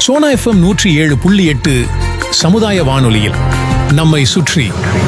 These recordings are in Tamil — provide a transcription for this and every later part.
சோனா எஃப்எம் நூற்றி ஏழு புள்ளி எட்டு சமுதாய வானொலியில் நம்மை சுற்றி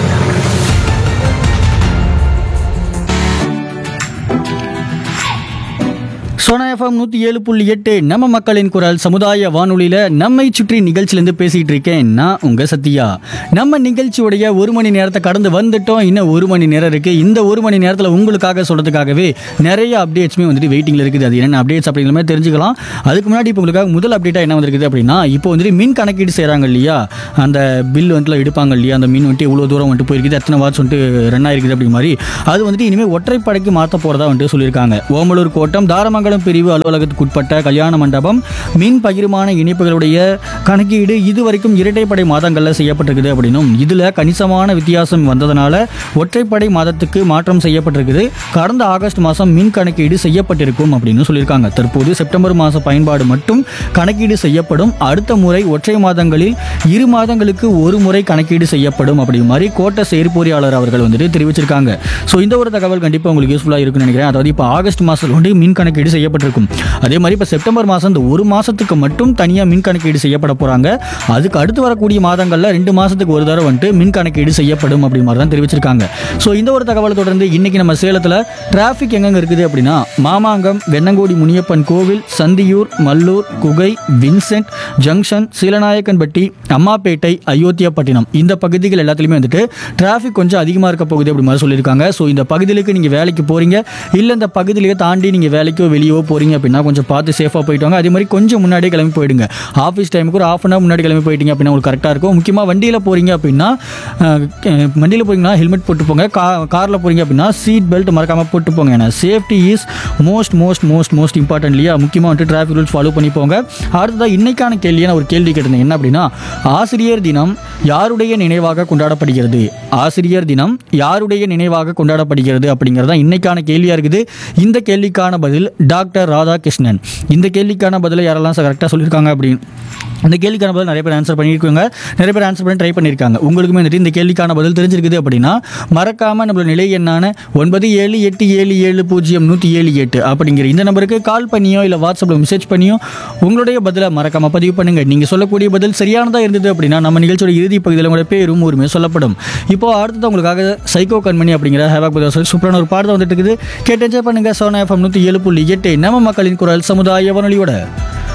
சோனா எஃப்எம் நூற்றி ஏழு புள்ளி எட்டு நம்ம மக்களின் குரல் சமுதாய வானொலியில் நம்மை சுற்றி நிகழ்ச்சியிலேருந்து பேசிகிட்டு இருக்கேன் நான் உங்கள் சத்யா நம்ம நிகழ்ச்சியுடைய ஒரு மணி நேரத்தை கடந்து வந்துட்டோம் இன்னும் ஒரு மணி நேரம் இருக்குது இந்த ஒரு மணி நேரத்தில் உங்களுக்காக சொல்கிறதுக்காகவே நிறைய அப்டேட்ஸுமே வந்துட்டு வெயிட்டிங்கில் இருக்குது அது என்னென்ன அப்டேட்ஸ் அப்படிங்கிற மாதிரி தெரிஞ்சுக்கலாம் அதுக்கு முன்னாடி இப்போ உங்களுக்காக முதல் அப்டேட்டாக என்ன வந்திருக்குது அப்படின்னா இப்போ வந்துட்டு மின் கணக்கீடு செய்கிறாங்க இல்லையா அந்த பில் வந்துட்டு எடுப்பாங்க இல்லையா அந்த மின் வந்துட்டு இவ்வளோ தூரம் வந்துட்டு போயிருக்குது எத்தனை வாட்ஸ் வந்துட்டு ரன் ஆயிருக்குது அப்படி மாதிரி அது வந்துட்டு இனிமேல் ஒற்றைப்படைக்கு மாற்ற போகிறதா வந்துட்டு சொல்லியிருக்காங்க ஓமலூர் கோட்டம் தாரமங்கலம் பிரிவு அலுவலகத்துக்கு உட்பட்ட கல்யாண மண்டபம் மின் பகிர்மான இணைப்புகளுடைய கணக்கீடு இதுவரைக்கும் இரட்டைப்படை மாதங்களில் செய்யப்பட்டிருக்குது அப்படின்னும் இதில் கணிசமான வித்தியாசம் வந்ததனால ஒற்றைப்படை மாதத்துக்கு மாற்றம் செய்யப்பட்டிருக்குது கடந்த ஆகஸ்ட் மாதம் மின் கணக்கீடு செய்யப்பட்டிருக்கும் அப்படின்னு சொல்லியிருக்காங்க தற்போது செப்டம்பர் மாத பயன்பாடு மட்டும் கணக்கீடு செய்யப்படும் அடுத்த முறை ஒற்றை மாதங்களில் இரு மாதங்களுக்கு ஒரு முறை கணக்கீடு செய்யப்படும் அப்படி மாதிரி கோட்ட செயற்பொறியாளர் அவர்கள் வந்துட்டு தெரிவிச்சிருக்காங்க ஸோ இந்த ஒரு தகவல் கண்டிப்பாக உங்களுக்கு யூஸ்ஃபுல்லாக இருக்கும்னு நினைக்கிறேன் அதாவது இப்போ ஆகஸ்ட் மாதத்தில் வந்து மின் கணக்கீடு செய்யப்பட்டிருக்கும் அதே மாதிரி இப்போ செப்டம்பர் மாதம் இந்த ஒரு மாதத்துக்கு மட்டும் தனியாக மின் கணக்கீடு செய்யப்பட போகிறாங்க அதுக்கு அடுத்து வரக்கூடிய மாதங்களில் ரெண்டு மாதத்துக்கு ஒரு தடவை வந்துட்டு மின் கணக்கீடு செய்யப்படும் அப்படி மாதிரி தான் தெரிவிச்சிருக்காங்க ஸோ இந்த ஒரு தகவலை தொடர்ந்து இன்னைக்கு நம்ம சேலத்தில் டிராஃபிக் எங்கெங்க இருக்குது அப்படின்னா மாமாங்கம் வெண்ணங்கோடி முனியப்பன் கோவில் சந்தியூர் மல்லூர் குகை வின்சென்ட் ஜங்ஷன் சீலநாயக்கன்பட்டி அம்மாப்பேட்டை அயோத்தியாப்பட்டினம் இந்த பகுதிகள் எல்லாத்துலேயுமே வந்துட்டு டிராஃபிக் கொஞ்சம் அதிகமாக இருக்க போகுது அப்படி மாதிரி சொல்லியிருக்காங்க ஸோ இந்த பகுதிகளுக்கு நீங்கள் வேலைக்கு போகிறீங்க இல்லை இந்த பகுதியிலேயே தாண்டி நீங்கள் வேலைக்கோ வெளியோ போகிறீங்க அப்படின்னா கொஞ்சம் பார்த்து சேஃபாக போயிட்டு வாங்க அதே மாதிரி கொஞ்சம் முன்னாடியே கிளம்பி போயிடுங்க ஆஃபீஸ் டைமுக்கு ஒரு ஆஃப் அன் ஹவர் முன்னாடி கிளம்பி போயிட்டீங்க அப்படின்னா உங்களுக்கு கரெக்டாக இருக்கும் முக்கியமாக வண்டியில் போகிறீங்க அப்படின்னா அஹ், வண்டியில் போகிறீங்கன்னா ஹெல்மெட் போட்டு போங்க கா காரில் போகிறீங்க அப்படின்னா சீட் பெல்ட் மறக்காமல் போட்டு போங்க ஏன்னா safety is most most most most important இல்லையா முக்கியமாக வந்துட்டு டிராஃபிக் ரூல்ஸ் ஃபாலோ பண்ணி போங்க அடுத்ததாக இன்னைக்கான கேள்வியை நான் ஒரு கேள்வி கேட்டிருந்தேன் என்ன அப்படின்னா ஆசிரியர் தினம் யாருடைய நினைவாக கொண்டாடப்படுகிறது ஆசிரியர் தினம் யாருடைய நினைவாக கொண்டாடப்படுகிறது அப்படிங்கிறது தான் இன்னைக்கான கேள்வியாக இருக்குது இந்த கேள்விக்கான பதில் டாக்டர் ராதாகிருஷ்ணன் இந்த கேள்விக்கான பதிலை யாரெல்லாம் கரெக்டாக சொல்லியிருக்காங்க அப்படின்னு இந்த கேள்விக்கான பதில் நிறைய பேர் ஆன்சர் பண்ணியிருக்காங்க நிறைய பேர் ஆன்சர் பண்ணி ட்ரை பண்ணியிருக்காங்க உங்களுக்குமே வந்துட்டு இந்த கேள்விக்கான பதில் தெரிஞ்சிருக்குது அப்படின்னா மறக்காமல் நம்மளோட நிலை எண்ணான ஒன்பது ஏழு எட்டு ஏழு ஏழு பூஜ்ஜியம் நூற்றி ஏழு எட்டு அப்படிங்கிற இந்த நம்பருக்கு கால் பண்ணியோ இல்லை வாட்ஸ்அப்பில் மெசேஜ் பண்ணியோ உங்களுடைய பதிலை மறக்காமல் பதிவு பண்ணுங்க நீங்கள் சொல்லக்கூடிய பதில் சரியானதாக இருந்தது அப்படின்னா நம்ம நிகழ்ச்சியோட இறுதி பகுதியில் உங்களோட பேரும் ஊருமே சொல்லப்படும் இப்போ அடுத்தது உங்களுக்காக சைக்கோ கண்மணி அப்படிங்கிற ஹேவாக் பதில் சூப்பரான ஒரு பாடத்தை வந்துட்டு இருக்குது கேட்டு என்ஜாய் பண்ணுங்க சோனா எஃப்எம் நூற்றி ஏழு புள்ளி எட்டு நம்ம மக்களின் குரல் சமுதாய வானொலியோட